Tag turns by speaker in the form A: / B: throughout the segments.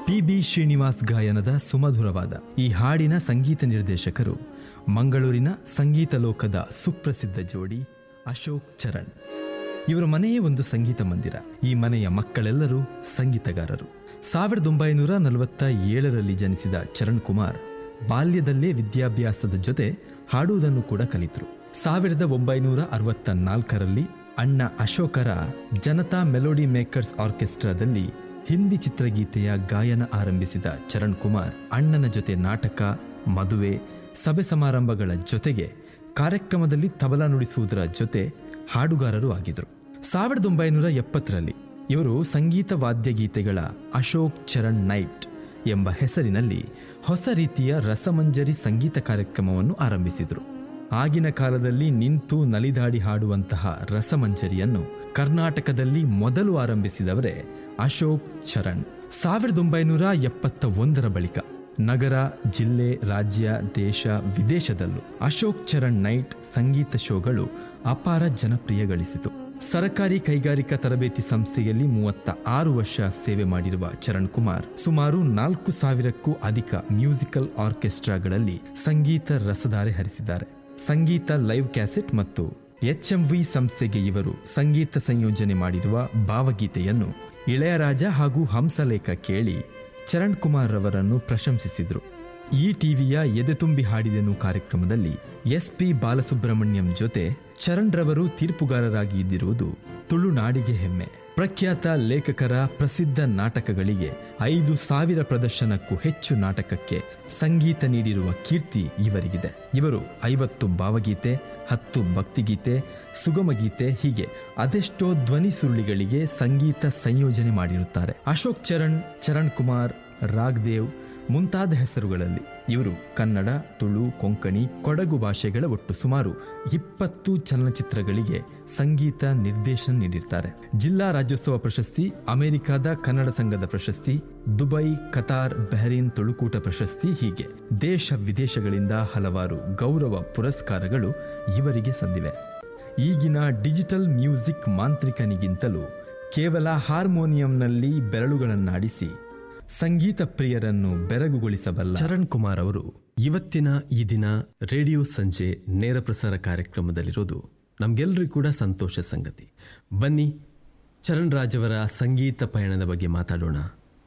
A: P B Srinivas ಗಾಯನದ ಸುಮಧುರವಾದ ಈ ಹಾಡಿನ ಸಂಗೀತ ನಿರ್ದೇಶಕರು ಮಂಗಳೂರಿನ ಸಂಗೀತ ಲೋಕದ ಸುಪ್ರಸಿದ್ಧ ಜೋಡಿ ಅಶೋಕ್ ಚರಣ್ ಇವರ ಮನೆಯೇ ಒಂದು ಸಂಗೀತ ಮಂದಿರ ಈ ಮನೆಯ ಮಕ್ಕಳೆಲ್ಲರೂ ಸಂಗೀತಗಾರರು ಸಾವಿರದ ಒಂಬೈನೂರ ನಲವತ್ತ ಏಳರಲ್ಲಿ ಜನಿಸಿದ ಚರಣ್ ಕುಮಾರ್ ಬಾಲ್ಯದಲ್ಲೇ ವಿದ್ಯಾಭ್ಯಾಸದ ಜೊತೆ ಹಾಡುವುದನ್ನು ಕೂಡ ಕಲಿತರು ಸಾವಿರದ ಒಂಬೈನೂರ ಅರವತ್ತ ನಾಲ್ಕರಲ್ಲಿ ಅಣ್ಣ ಅಶೋಕರ ಜನತಾ ಮೆಲೋಡಿ ಮೇಕರ್ಸ್ ಆರ್ಕೆಸ್ಟ್ರಾದಲ್ಲಿ ಹಿಂದಿ ಚಿತ್ರಗೀತೆಯ ಗಾಯನ ಆರಂಭಿಸಿದ ಚರಣ್ ಕುಮಾರ್ ಅಣ್ಣನ ಜೊತೆ ನಾಟಕ ಮದುವೆ ಸಭೆ ಸಮಾರಂಭಗಳ ಜೊತೆಗೆ ಕಾರ್ಯಕ್ರಮದಲ್ಲಿ ತಬಲಾ ನುಡಿಸುವುದರ ಜೊತೆ ಹಾಡುಗಾರರು ಆಗಿದ್ರು ಸಾವಿರದ ಒಂಬೈನೂರ ಎಪ್ಪತ್ತರಲ್ಲಿ ಇವರು ಸಂಗೀತ ವಾದ್ಯಗೀತೆಗಳ ಅಶೋಕ್ ಚರಣ್ ನೈಟ್ ಎಂಬ ಹೆಸರಿನಲ್ಲಿ ಹೊಸ ರೀತಿಯ ರಸಮಂಜರಿ ಸಂಗೀತ ಕಾರ್ಯಕ್ರಮವನ್ನು ಆರಂಭಿಸಿದರು ಆಗಿನ ಕಾಲದಲ್ಲಿ ನಿಂತು ನಲಿದಾಡಿ ಹಾಡುವಂತಹ ರಸಮಂಜರಿಯನ್ನು ಕರ್ನಾಟಕದಲ್ಲಿ ಮೊದಲು ಆರಂಭಿಸಿದವರೇ ಅಶೋಕ್ ಚರಣ್ ಸಾವಿರದ ಒಂಬೈನೂರ ಎಪ್ಪತ್ತ ಒಂದರ ಬಳಿಕ ನಗರ ಜಿಲ್ಲೆ ರಾಜ್ಯ ದೇಶ ವಿದೇಶದಲ್ಲೂ ಅಶೋಕ್ ಚರಣ್ ನೈಟ್ ಸಂಗೀತ ಶೋಗಳು ಅಪಾರ ಜನಪ್ರಿಯ ಗಳಿಸಿತು ಸರಕಾರಿ ಕೈಗಾರಿಕಾ ತರಬೇತಿ ಸಂಸ್ಥೆಯಲ್ಲಿ ಮೂವತ್ತ ಆರು ವರ್ಷ ಸೇವೆ ಮಾಡಿರುವ ಚರಣ್ ಕುಮಾರ್ ಸುಮಾರು ನಾಲ್ಕು ಸಾವಿರಕ್ಕೂ ಅಧಿಕ ಮ್ಯೂಸಿಕಲ್ ಆರ್ಕೆಸ್ಟ್ರಾಗಳಲ್ಲಿ ಸಂಗೀತ ರಸಧಾರೆ ಹರಿಸಿದ್ದಾರೆ ಸಂಗೀತ ಲೈವ್ ಕ್ಯಾಸೆಟ್ ಮತ್ತು ಎಚ್ಎಂವಿ ಸಂಸ್ಥೆಗೆ ಇವರು ಸಂಗೀತ ಸಂಯೋಜನೆ ಮಾಡಿರುವ ಭಾವಗೀತೆಯನ್ನು ಇಳೆಯರಾಜ ಹಾಗೂ ಹಂಸಲೇಖ ಕೇಳಿ ಚರಣ್ ಕುಮಾರ್ ರವರನ್ನು ಪ್ರಶಂಸಿಸಿದರು ಈ ಟಿವಿಯ ಎದೆತುಂಬಿ ಹಾಡಿದೆನು ಕಾರ್ಯಕ್ರಮದಲ್ಲಿ ಎಸ್ ಪಿ ಬಾಲಸುಬ್ರಹ್ಮಣ್ಯಂ ಜೊತೆ ಚರಣ್ ರವರು ತೀರ್ಪುಗಾರರಾಗಿ ಇದ್ದಿರುವುದು ತುಳುನಾಡಿಗೆ ಹೆಮ್ಮೆ ಪ್ರಖ್ಯಾತ ಲೇಖಕರ ಪ್ರಸಿದ್ಧ ನಾಟಕಗಳಿಗೆ ಐದು ಸಾವಿರ ಪ್ರದರ್ಶನಕ್ಕೂ ಹೆಚ್ಚು ನಾಟಕಕ್ಕೆ ಸಂಗೀತ ನೀಡಿರುವ ಕೀರ್ತಿ ಇವರಿಗಿದೆ ಇವರು ಐವತ್ತು ಭಾವಗೀತೆ ಹತ್ತು ಭಕ್ತಿಗೀತೆ ಸುಗಮ ಗೀತೆ ಹೀಗೆ ಅದೆಷ್ಟೋ ಧ್ವನಿ ಸುರುಳಿಗಳಿಗೆ ಸಂಗೀತ ಸಂಯೋಜನೆ ಮಾಡಿರುತ್ತಾರೆ ಅಶೋಕ್ ಚರಣ್ ಚರಣ್ ಕುಮಾರ್ ರಾಗ್ದೇವ್ ಮುಂತಾದ ಹೆಸರುಗಳಲ್ಲಿ ಇವರು ಕನ್ನಡ ತುಳು ಕೊಂಕಣಿ ಕೊಡಗು ಭಾಷೆಗಳ ಒಟ್ಟು ಸುಮಾರು ಇಪ್ಪತ್ತು ಚಲನಚಿತ್ರಗಳಿಗೆ ಸಂಗೀತ ನಿರ್ದೇಶನ ನೀಡಿರ್ತಾರೆ ಜಿಲ್ಲಾ ರಾಜ್ಯೋತ್ಸವ ಪ್ರಶಸ್ತಿ ಅಮೆರಿಕದ ಕನ್ನಡ ಸಂಘದ ಪ್ರಶಸ್ತಿ ದುಬೈ ಕತಾರ್ ಬೆಹರೀನ್ ತುಳುಕೂಟ ಪ್ರಶಸ್ತಿ ಹೀಗೆ ದೇಶ ವಿದೇಶಗಳಿಂದ ಹಲವಾರು ಗೌರವ ಪುರಸ್ಕಾರಗಳು ಇವರಿಗೆ ಸಂದಿವೆ ಈಗಿನ ಡಿಜಿಟಲ್ ಮ್ಯೂಸಿಕ್ ಮಾಂತ್ರಿಕನಿಗಿಂತಲೂ ಕೇವಲ ಹಾರ್ಮೋನಿಯಂನಲ್ಲಿ ಬೆರಳುಗಳನ್ನಾಡಿಸಿ ಸಂಗೀತ ಪ್ರಿಯರನ್ನು ಬೆರಗುಗೊಳಿಸಬಲ್ಲ ಚರಣ್ ಕುಮಾರ್ ಅವರು ಇವತ್ತಿನ ಈ ದಿನ ರೇಡಿಯೋ ಸಂಜೆ ನೇರ ಪ್ರಸಾರ ಕಾರ್ಯಕ್ರಮದಲ್ಲಿರೋದು ನಮ್ಗೆಲ್ರಿಗೂ ಕೂಡ ಸಂತೋಷ ಸಂಗತಿ ಬನ್ನಿ ಚರಣ್ ರಾಜ್ ಅವರ ಸಂಗೀತ ಪಯಣದ ಬಗ್ಗೆ ಮಾತಾಡೋಣ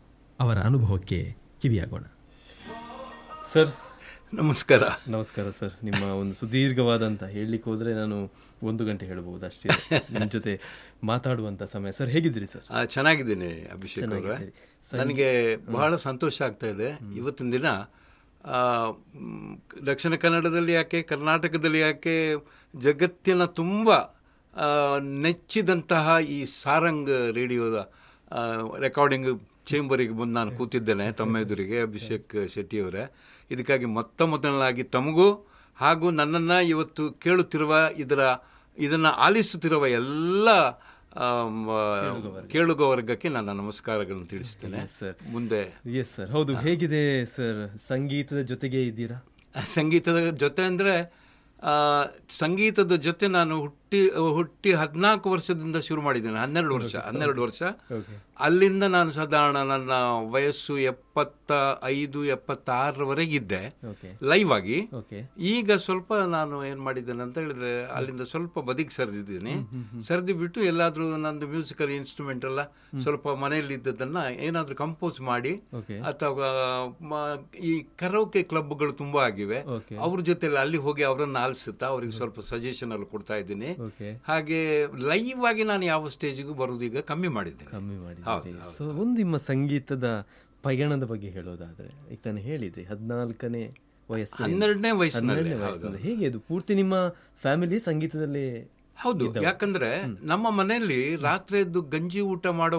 A: ಅವರ ಅನುಭವಕ್ಕೆ ಕಿವಿಯಾಗೋಣ ಸರ್
B: ನಮಸ್ಕಾರ
A: ನಮಸ್ಕಾರ ಸರ್ ನಿಮ್ಮ ಒಂದು ಸುದೀರ್ಘವಾದಂತ ಹೇಳಲಿಕ್ಕೆ ಹೋದ್ರೆ ನಾನು ಒಂದು ಗಂಟೆ ಹೇಳಬಹುದು ಅಷ್ಟೇ ನಿಮ್ಮ ಜೊತೆ ಮಾತಾಡುವಂತ ಸಮಯ ಸರ್ ಹೇಗಿದ್ದೀರಿ ಸರ್
B: ಆ, ಚೆನ್ನಾಗಿದ್ದೀನಿ ಅಭಿಷೇಕ್ ಅವರೇ ನನಗೆ ಬಹಳ ಸಂತೋಷ ಆಗ್ತಾ ಇದೆ ಇವತ್ತಿನ ದಿನ ಆ, ಮ್, ದಕ್ಷಿಣ ಕನ್ನಡದಲ್ಲಿ ಯಾಕೆ ಕರ್ನಾಟಕದಲ್ಲಿ ಯಾಕೆ ಜಗತ್ತಿನ ತುಂಬ ಆ, ನೆಚ್ಚಿದಂತಹ ಈ ಸಾರಂಗ್ ರೇಡಿಯೋದ ರೆಕಾರ್ಡಿಂಗ್ ಚೇಂಬರಿಗೆ ಬಂದು ನಾನು ಕೂತಿದ್ದೇನೆ ತಮ್ಮ ಎದುರಿಗೆ ಅಭಿಷೇಕ್ ಶೆಟ್ಟಿಯವರೇ ಇದಕ್ಕಾಗಿ ಮೊತ್ತ ಮೊದಲನಾಗಿ ತಮಗೂ ಹಾಗೂ ನನ್ನನ್ನು ಇವತ್ತು ಕೇಳುತ್ತಿರುವ ಇದರ ಇದನ್ನು ಆಲಿಸುತ್ತಿರುವ ಎಲ್ಲ ಆಮ್, ಕೇಳುಗ ವರ್ಗಕ್ಕೆ ನನ್ನ ನಮಸ್ಕಾರಗಳನ್ನು ತಿಳಿಸ್ತೇನೆ
A: ಸರ್
B: ಮುಂದೆ
A: ಎಸ್ ಸರ್ ಹೌದು ಹೇಗಿದೆ ಸರ್ ಸಂಗೀತದ ಜೊತೆಗೆ ಇದ್ದೀರಾ
B: ಸಂಗೀತದ ಜೊತೆ ಅಂದರೆ ಸಂಗೀತದ ಜೊತೆ ನಾನು ಹುಟ್ಟಿ ಹುಟ್ಟಿ ಹದಿನಾಲ್ಕು ವರ್ಷದಿಂದ ಶುರು ಮಾಡಿದ್ದೇನೆ ಹನ್ನೆರಡು ವರ್ಷ ಹನ್ನೆರಡು ವರ್ಷ ಅಲ್ಲಿಂದ ನಾನು ಸಾಧಾರಣ ನನ್ನ ವಯಸ್ಸು ಎಪ್ಪತ್ತ ಐದು ಎಪ್ಪತ್ತಾರರವರೆಗಿದ್ದೆ
A: ಓಕೆ
B: ಲೈವ್ ಆಗಿ
A: ಓಕೆ
B: ಈಗ ಸ್ವಲ್ಪ ನಾನು ಏನ್ ಮಾಡಿದ್ದೇನೆ ಅಂತ ಹೇಳಿದ್ರೆ ಅಲ್ಲಿಂದ ಸ್ವಲ್ಪ ಬದಿಗೆ ಸರಿದಿದ್ದೀನಿ ಸರಿದು ಬಿಟ್ಟು ಎಲ್ಲಾದ್ರೂ ನಂದು ಮ್ಯೂಸಿಕಲ್ ಇನ್ಸ್ಟ್ರೂಮೆಂಟ್ ಎಲ್ಲ ಸ್ವಲ್ಪ ಮನೆಯಲ್ಲಿ ಇದ್ದದನ್ನ ಏನಾದ್ರೂ ಕಂಪೋಸ್ ಮಾಡಿ
A: ಓಕೆ
B: ಅಥವಾ ಮ- ಈ ಕರೋಕೆ ಕ್ಲಬ್ಗಳು ತುಂಬಾ ಆಗಿವೆ
A: ಓಕೆ
B: ಅವ್ರ ಜೊತೆಲಿ ಅಲ್ಲಿ ಹೋಗಿ ಅವರನ್ನ ಆಲಿಸುತ್ತಾ ಅವ್ರಿಗೆ ಸ್ವಲ್ಪ ಸಜೆಷನ್ ಅಲ್ಲಿ ಕೊಡ್ತಾ ಇದ್ದೀನಿ
A: ಓಕೆ
B: ಹಾಗೆ ಲೈವ್ ಆಗಿ ನಾನು ಯಾವ ಸ್ಟೇಜಿಗೂ ಬರುವುದು ಈಗ ಕಮ್ಮಿ ಮಾಡಿದ್ದೇನೆ
A: ಕಮ್ಮಿ ಮಾಡಿದ್ದೀರಿ ಸೊ ಒಂದು ನಿಮ್ಮ ಸಂಗೀತದ ಪಯಣದ ಬಗ್ಗೆ ಹೇಳೋದಾದ್ರೆ ಈಗ ತಾನೇ ಹೇಳಿದ್ರಿ ಹದಿನಾಲ್ಕನೇ ವಯಸ್ಸು
B: ಹನ್ನೆರಡನೇ ವಯಸ್ಸಿನಲ್ಲಿ
A: ಹನ್ನೆರಡನೇ ವಯಸ್ಸಿನಲ್ಲಿ ಹೇಗೆ ಅದು ಪೂರ್ತಿ ನಿಮ್ಮ ಫ್ಯಾಮಿಲಿ ಸಂಗೀತದಲ್ಲಿ
B: ಹೌದು ಯಾಕಂದ್ರೆ ನಮ್ಮ ಮನೆಯಲ್ಲಿ ರಾತ್ರಿ ಎದ್ದು ಗಂಜಿ ಊಟ ಮಾಡೋ